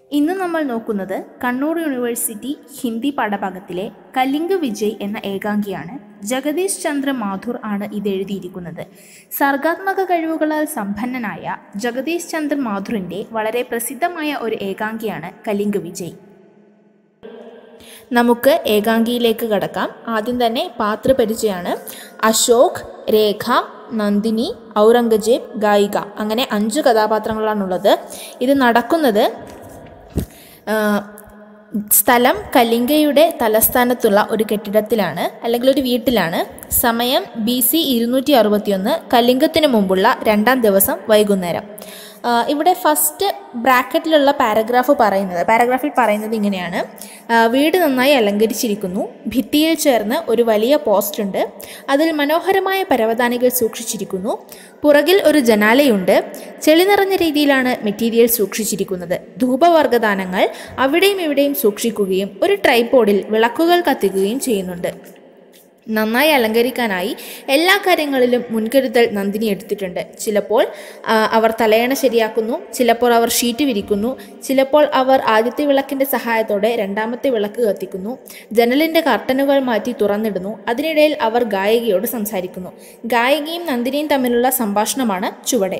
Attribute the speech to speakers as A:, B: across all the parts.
A: ഇന്ന് നമ്മൾ നോക്കുന്നത് കണ്ണൂർ യൂണിവേഴ്സിറ്റി ഹിന്ദി പാഠഭാഗത്തിലെ കലിംഗ വിജയ് എന്ന ഏകാംഗിയാണ് ജഗദീഷ് ചന്ദ്ര മാഥുർ ആണ് ഇത് എഴുതിയിരിക്കുന്നത് സർഗാത്മക കഴിവുകളാൽ സമ്പന്നനായ ജഗദീഷ് ചന്ദ്ര മാഥുറിൻ്റെ വളരെ പ്രസിദ്ധമായ ഒരു ഏകാംഗിയാണ് കലിംഗ വിജയ് നമുക്ക് ഏകാംഗിയിലേക്ക് കടക്കാം ആദ്യം തന്നെ പാത്രപരിചയമാണ് അശോക് രേഖ നന്ദിനി ഔറംഗജേബ് ഗായിക അങ്ങനെ അഞ്ച് കഥാപാത്രങ്ങളാണുള്ളത് ഇത് നടക്കുന്നത് ആ, സ്ഥലം കലിംഗയുടെ തലസ്ഥാനത്തുള്ള ഒരു കെട്ടിടത്തിലാണ് അല്ലെങ്കിൽ ഒരു വീട്ടിലാണ് സമയം ബി സി ഇരുന്നൂറ്റി അറുപത്തിയൊന്ന് കലിംഗത്തിന് മുമ്പുള്ള രണ്ടാം ദിവസം വൈകുന്നേരം ആ, ഇവിടെ ഫസ്റ്റ് ബ്രാക്കറ്റിലുള്ള പാരഗ്രാഫ് പറയുന്നത് പാരഗ്രാഫിൽ പറയുന്നത് ഇങ്ങനെയാണ് ആ, വീട് നന്നായി അലങ്കരിച്ചിരിക്കുന്നു ഭിത്തിയിൽ ചേർന്ന് ഒരു വലിയ പോസ്റ്റ് ഉണ്ട് അതിൽ മനോഹരമായ പരവതാനികൾ സൂക്ഷിച്ചിരിക്കുന്നു പുറകിൽ ഒരു ജനാലയുണ്ട് ചെളി നിറഞ്ഞ രീതിയിലാണ് മെറ്റീരിയൽ സൂക്ഷിച്ചിരിക്കുന്നത് ധൂപവർഗദാനങ്ങൾ അവിടെയും ഇവിടെയും സൂക്ഷിക്കുകയും ഒരു ട്രൈപോഡിൽ വിളക്കുകൾ കത്തിക്കുകയും ചെയ്യുന്നുണ്ട് നന്നായി അലങ്കരിക്കാനായി എല്ലാ കാര്യങ്ങളിലും മുൻകരുതൽ നന്ദിനി എടുത്തിട്ടുണ്ട് ചിലപ്പോൾ ആ, അവർ തലയണ ശരിയാക്കുന്നു ചിലപ്പോൾ അവർ ഷീറ്റ് വിരിക്കുന്നു ചിലപ്പോൾ അവർ ആദ്യത്തെ വിളക്കിൻ്റെ സഹായത്തോടെ രണ്ടാമത്തെ വിളക്ക് കത്തിക്കുന്നു ജനലിൻ്റെ കർട്ടനുകൾ മാറ്റി തുറന്നിടുന്നു അതിനിടയിൽ അവർ ഗായികയോട് സംസാരിക്കുന്നു ഗായികയും നന്ദിനിയും തമ്മിലുള്ള സംഭാഷണമാണ് ചുവടെ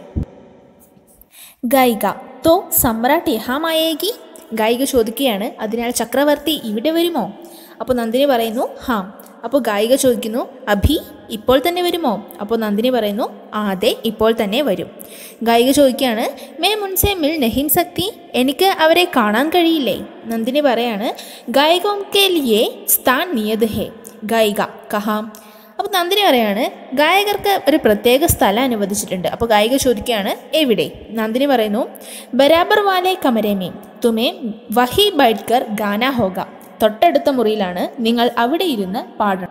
A: ഗായിക തോ സമ്രാട്ട് യഹാമായേകി ഗായിക ചോദിക്കുകയാണ് അതിനാൽ ചക്രവർത്തി ഇവിടെ വരുമോ അപ്പോൾ നന്ദിനി പറയുന്നു ഹാം അപ്പോൾ ഗായിക ചോദിക്കുന്നു അഭി ഇപ്പോൾ തന്നെ വരുമോ അപ്പോൾ നന്ദിനി പറയുന്നു ആ അതെ ഇപ്പോൾ തന്നെ വരും ഗായിക ചോദിക്കുകയാണ് മേ മുൻസെ മിൽ നഹിൻ സക്തി എനിക്ക് അവരെ കാണാൻ കഴിയില്ലേ നന്ദിനി പറയാണ് ഗായികോം കെ ലിയേ സ്ഥാൻ നിയത് ഹേ ഗായിക കഹാം അപ്പോൾ നന്ദിനി പറയാണ് ഗായകർക്ക് ഒരു പ്രത്യേക സ്ഥലം അനുവദിച്ചിട്ടുണ്ട് അപ്പോൾ ഗായിക ചോദിക്കുകയാണ് എവിടെ നന്ദിനി പറയുന്നു ബരാബർ വാലെ കമരേമേ തുമേ വഹി ബൈഡ്കർ ഗാന ഹോഗ തൊട്ടടുത്ത മുറിയിലാണ് നിങ്ങൾ അവിടെ ഇരുന്ന് പാടണം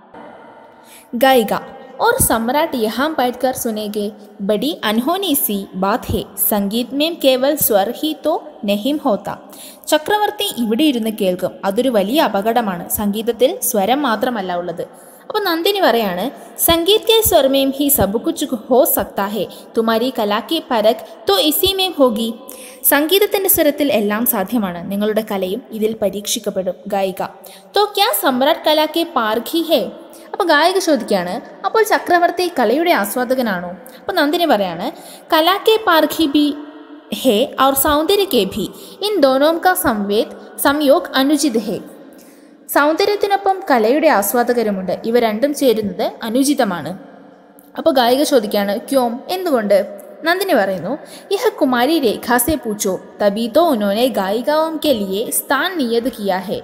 A: गायिका और सम्राट यहाँ बैठकर सुनेंगे बड़ी अनहोनी सी बात है സംഗീത് में केवल स्वर ही तो नहीं होता ചക്രവർത്തി ഇവിടെ ഇരുന്ന് കേൾക്കും അതൊരു വലിയ അപകടമാണ് സംഗീതത്തിൽ സ്വരം മാത്രമല്ല ഉള്ളത് അപ്പോൾ നന്ദിനി പറയാണ് സംഗീത് കെ സ്വരമേം ഹി സബ് കുച്ച് ഹോ സക്താ ഹേ തുമാരി കലാക്കി പരക് തോ ഇസി മേം ഹോഗി സംഗീതത്തിൻ്റെ സ്വരത്തിൽ എല്ലാം സാധ്യമാണ് നിങ്ങളുടെ കലയും ഇതിൽ പരീക്ഷിക്കപ്പെടും ഗായിക തോ ക്യാ സമ്രാട്ട് കലാക്കെ പാർഖി ഹേ അപ്പോൾ ഗായിക ചോദിക്കുകയാണ് അപ്പോൾ ചക്രവർത്തി കലയുടെ ആസ്വാദകനാണോ അപ്പോൾ നന്ദിനി പറയാണ് കലാക്കെ പാർഖി ബി ഹേ और സൗന്ദര്യ കെ ഭി ഇൻ ദോനോം കാ സംവേദ് സംയോഗ് അനുചിത് ഹേ സൗന്ദര്യത്തിനൊപ്പം കലയുടെ ആസ്വാദകരുമുണ്ട് ഇവ രണ്ടും ചേരുന്നത് അനുചിതമാണ് അപ്പോൾ ഗായിക ചോദിക്കുകയാണ് ക്യോം എന്തുകൊണ്ട് നന്ദിനി പറയുന്നു യഹ കുമാരി രേഖാസെ പൂച്ചോ തബി തോ ഉനോനെ ഗായികാവും കെ ലിയെ സ്ഥാൻ നിയത് കിയാ ഹേ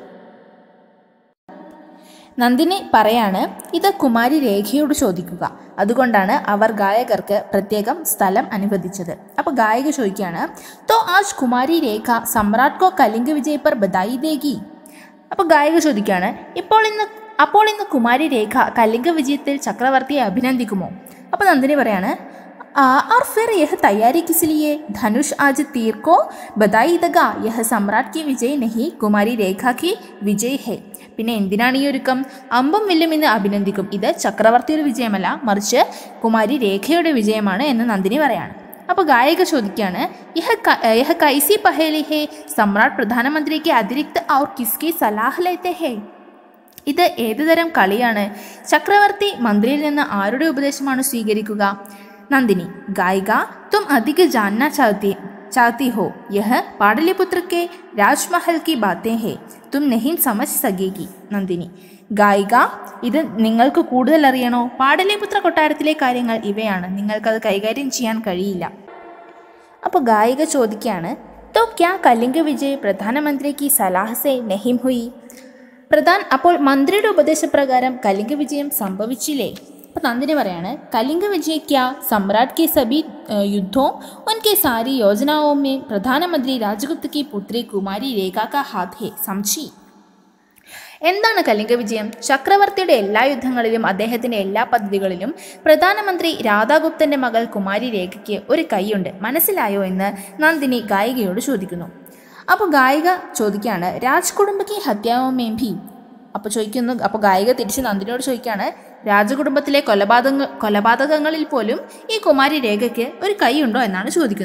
A: നന്ദിനി പറയാണ് ഇത് കുമാരി രേഖയോട് ചോദിക്കുക അതുകൊണ്ടാണ് അവർ ഗായകർക്ക് പ്രത്യേകം സ്ഥലം അനുവദിച്ചത് അപ്പോൾ ഗായിക ചോദിക്കുകയാണ് തോ ആജ് കുമാരി രേഖ സമ്രാട്ട് കോ കലിംഗ വിജയ് പർ ബദായി ദേഗി അപ്പോൾ ഗായിക ചോദിക്കുകയാണ് ഇപ്പോൾ ഇന്ന് അപ്പോൾ ഇന്ന് കുമാരി രേഖ കലിംഗ വിജയത്തിൽ ചക്രവർത്തിയെ അഭിനന്ദിക്കുമോ അപ്പോൾ നന്ദിനി പറയാണ് आ, और फिर यह तैयारी किस लिए धनुष आज तीर को बधाई दगा यह सम्राट की विजय नहीं कुमारी രേഖ की വിജയ് ഹേ പിന്നെ എന്തിനാണ് ഈ ഒരുക്കം അമ്പും വില്ലും ഇന്ന് അഭിനന്ദിക്കും ഇത് ചക്രവർത്തിയുടെ വിജയമല്ല മറിച്ച് കുമാരി രേഖയുടെ വിജയമാണ് എന്ന് നന്ദിനി പറയാണ് അപ്പോൾ ഗായിക ചോദിക്കുകയാണ് യഹ ക- യഹ കൈസി പഹേലി ഹേ സമ്രാട്ട് പ്രധാനമന്ത്രിക്ക് അതിരിക്ത് ഔർ കിസ്കി സലാഹ് ലേത്തെ ഹേ ഇത് ഏതുതരം കളിയാണ് ചക്രവർത്തി മന്ത്രിയിൽ നിന്ന് ആരുടെ ഉപദേശമാണ് സ്വീകരിക്കുക നന്ദിനി ഗായിക തും അധിക ജാനന ചാഹത്തി चाहती हो यह पाटलिपुत्र के രാജ്മഹൽ की बातें है तुम नहीं समझ सकेगी നന്ദിനി ഗായിക ഇത് നിങ്ങൾക്ക് കൂടുതൽ അറിയണോ പാടലിപുത്ര കൊട്ടാരത്തിലെ കാര്യങ്ങൾ ഇവയാണ് നിങ്ങൾക്കത് കൈകാര്യം ചെയ്യാൻ കഴിയില്ല അപ്പോൾ ഗായിക ചോദിക്കുകയാണ് तो क्या കലിംഗ വിജയ് പ്രധാനമന്ത്രി की सलाह से नहीं हुई പ്രധാൻ അപ്പോൾ മന്ത്രിയുടെ ഉപദേശപ്രകാരം കലിംഗ വിജയം സംഭവിച്ചില്ലേ അപ്പോൾ നന്ദിനി പറയാണ് കലിംഗ വിജയ് ക്യാ സമ്രാട്ട് के सभी अ, युद्धों उनके सारी योजनाओं में प्रधानमंत्री राजगुप्त की पुत्री कुमारी रेखा का हाथ है समझी എന്താണ് കലിംഗ വിജയം ചക്രവർത്തിയുടെ എല്ലാ യുദ്ധങ്ങളിലും അദ്ദേഹത്തിന്റെ എല്ലാ പദ്ധതികളിലും പ്രധാനമന്ത്രി രാധാഗുപ്തന്റെ മകൾ കുമാരി രേഖയ്ക്ക് ഒരു കൈയുണ്ട് മനസ്സിലായോ എന്ന് നന്ദിനി ഗായികയോട് ചോദിക്കുന്നു അപ്പോൾ ഗായിക ചോദിക്കുകയാണ് രാജ് കുടുംബക്ക് ഹത്യാവുമേം ഭീ അപ്പോൾ ചോദിക്കുന്നു അപ്പോൾ ഗായിക തിരിച്ച് നന്ദിനിയോട് ചോദിക്കുകയാണ് രാജകുടുംബത്തിലെ കൊലപാതക കൊലപാതകങ്ങളിൽ പോലും ഈ കുമാരി രേഖയ്ക്ക് ഒരു കൈയുണ്ടോ എന്നാണ് ചോദിക്കുന്നത്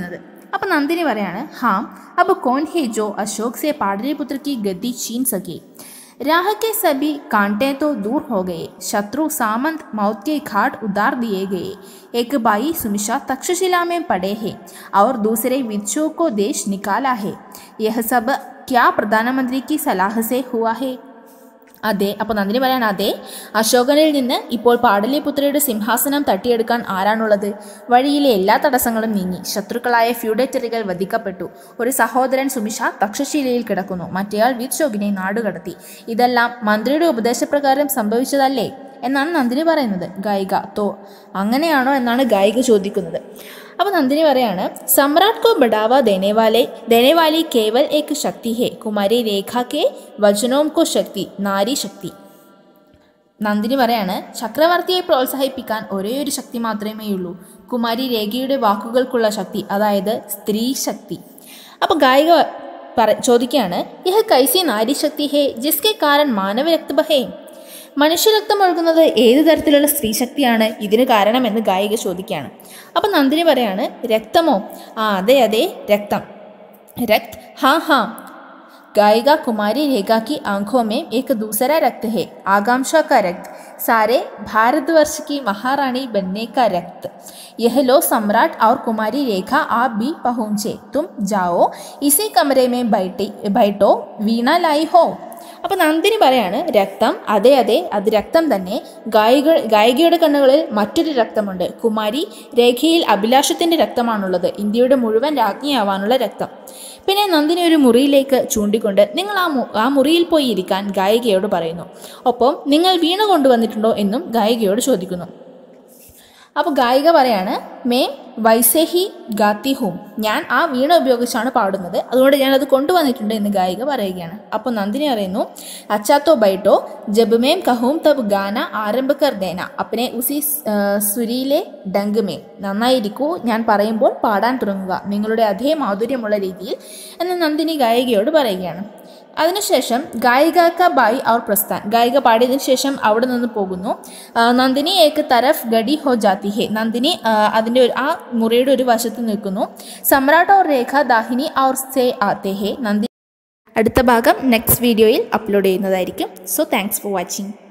A: അപ്പം നന്ദിനി പറയാണ് ഹാം अब कौन है जो अशोक से पाटलिपुत्र की गद्दी छीन सके राह के सभी कांटे तो दूर हो गए शत्रु सामंत मौत के घाट उतार दिए गए एक भाई सुमिशा तक्षशिला में पड़े हैं और दूसरे विच्छों को देश निकाला है यह सब क्या प्रधानमंत्री की सलाह से हुआ है അതെ അപ്പോൾ നന്ദിനി പറയാണ് അതെ അശോകനിൽ നിന്ന് ഇപ്പോൾ പാടലിപുത്രയുടെ സിംഹാസനം തട്ടിയെടുക്കാൻ ആരാണുള്ളത് വഴിയിലെ എല്ലാ തടസ്സങ്ങളും നീങ്ങി ശത്രുക്കളായ ഫ്യൂഡേറ്ററികൾ വധിക്കപ്പെട്ടു ഒരു സഹോദരൻ സുമിഷ തക്ഷശീലയിൽ കിടക്കുന്നു മറ്റേയാൾ വിത്ശോകിനെ നാടുകടത്തി ഇതെല്ലാം മന്ത്രിയുടെ ഉപദേശപ്രകാരം സംഭവിച്ചതല്ലേ എന്നാണ് നന്ദിനി പറയുന്നത് ഗായിക തോ അങ്ങനെയാണോ എന്നാണ് ഗായിക ചോദിക്കുന്നത് അപ്പോൾ നന്ദിനി പറയാണ് सम्राट को बढ़ावा देने वाले देने वाली केवल एक शक्ति है कुमारी रेखा के वचनों को शक्ति नारी शक्ति നന്ദിനി പറയാണ് ചക്രവർത്തിയെ പ്രോത്സാഹിപ്പിക്കാൻ ഒരേ ഒരു ശക്തി മാത്രമേ ഉള്ളൂ കുമാരി രേഖയുടെ വാക്കുകൾക്കുള്ള ശക്തി അതായത് സ്ത്രീ ശക്തി അപ്പോൾ ഗായിക പറ ചോദിക്കുകയാണ് യഹ് കൈസി നാരി ശക്തി ഹേ ജിസ്കെ കാരൻ മാനവ രക്തബഹേ മനുഷ്യരക്തം ഒഴുകുന്നത് ഏത് തരത്തിലുള്ള സ്ത്രീശക്തിയാണ് ഇതിന് കാരണമെന്ന് ഗായിക ചോദിക്കുകയാണ് അപ്പം നന്ദിനി പറയാണ് രക്തമോ ആ അതെ അതെ രക്തം രക്ത് ഹാ ഹാ गायिका कुमारी रेखा की आंखों में एक दूसरा रक्त है आकांक्षा का रक्त सारे भारतवर्ष की महारानी बनने का रक्त यह लो सम्राट और कुमारी रेखा आप भी पहुँचे तुम जाओ इसी कमरे में बैठी बैठो വീണ लाई हो അപ്പോൾ നന്ദിനി പറയാണ് രക്തം അതെ അതെ അത് രക്തം തന്നെ ഗായിക ഗായികയുടെ കണ്ണുകളിൽ മറ്റൊരു രക്തമുണ്ട് കുമാരി രേഖയിൽ അഭിലാഷത്തിൻ്റെ രക്തമാണുള്ളത് ഇന്ത്യയുടെ മുഴുവൻ രാജ്ഞിയാവാനുള്ള രക്തം പിന്നെ നന്ദിനി ഒരു മുറിയിലേക്ക് ചൂണ്ടിക്കൊണ്ട് നിങ്ങൾ ആ മു ആ മുറിയിൽ പോയി ഇരിക്കാൻ ഗായികയോട് പറയുന്നു ഒപ്പം നിങ്ങൾ വീണ കൊണ്ടുവന്നിട്ടുണ്ടോ എന്നും ഗായികയോട് ചോദിക്കുന്നു അപ്പോൾ ഗായിക പറയാണ് മേ വൈസേഹി ഗാത്തി ഹൂം ഞാൻ ആ വീണ ഉപയോഗിച്ചാണ് പാടുന്നത് അതുകൊണ്ട് ഞാൻ അത് കൊണ്ടുവന്നിട്ടുണ്ട് എന്ന് ഗായിക പറയുകയാണ് അപ്പോൾ നന്ദിനി പറയുന്നു അച്ചാത്തോ ബൈട്ടോ ജബ് മേം കഹൂം തബ് ഗാന ആരംഭ കർ ദേന അപ്പനെ ഉസി ആ, സുരിയിലെ ഡങ്ക് മേം നന്നായിരിക്കൂ ഞാൻ പറയുമ്പോൾ പാടാൻ തുടങ്ങുക നിങ്ങളുടെ അതേ മാധുര്യമുള്ള രീതിയിൽ എന്ന് നന്ദിനി ഗായികയോട് പറയുകയാണ് അതിനുശേഷം ഗായിക ക ബായി ഔർ പ്രസ്ഥാൻ ഗായിക പാടിയതിനു ശേഷം അവിടെ നിന്ന് പോകുന്നു ആ, നന്ദിനി ഏക്ക് തരഫ് ഗഡി ഹോ ജാതി ഹെ നന്ദിനി ആ, അതിൻ്റെ ഒരു ആ മുറിയുടെ ഒരു വശത്ത് നിൽക്കുന്നു സമ്രാട്ട് ഔർ രേഖ ദാഹിനി ഔർ സേ ആത്തെ ഹെ നന്ദിനി അടുത്ത ഭാഗം നെക്സ്റ്റ് വീഡിയോയിൽ അപ്ലോഡ് ചെയ്യുന്നതായിരിക്കും സോ താങ്ക്സ് ഫോർ വാച്ചിങ്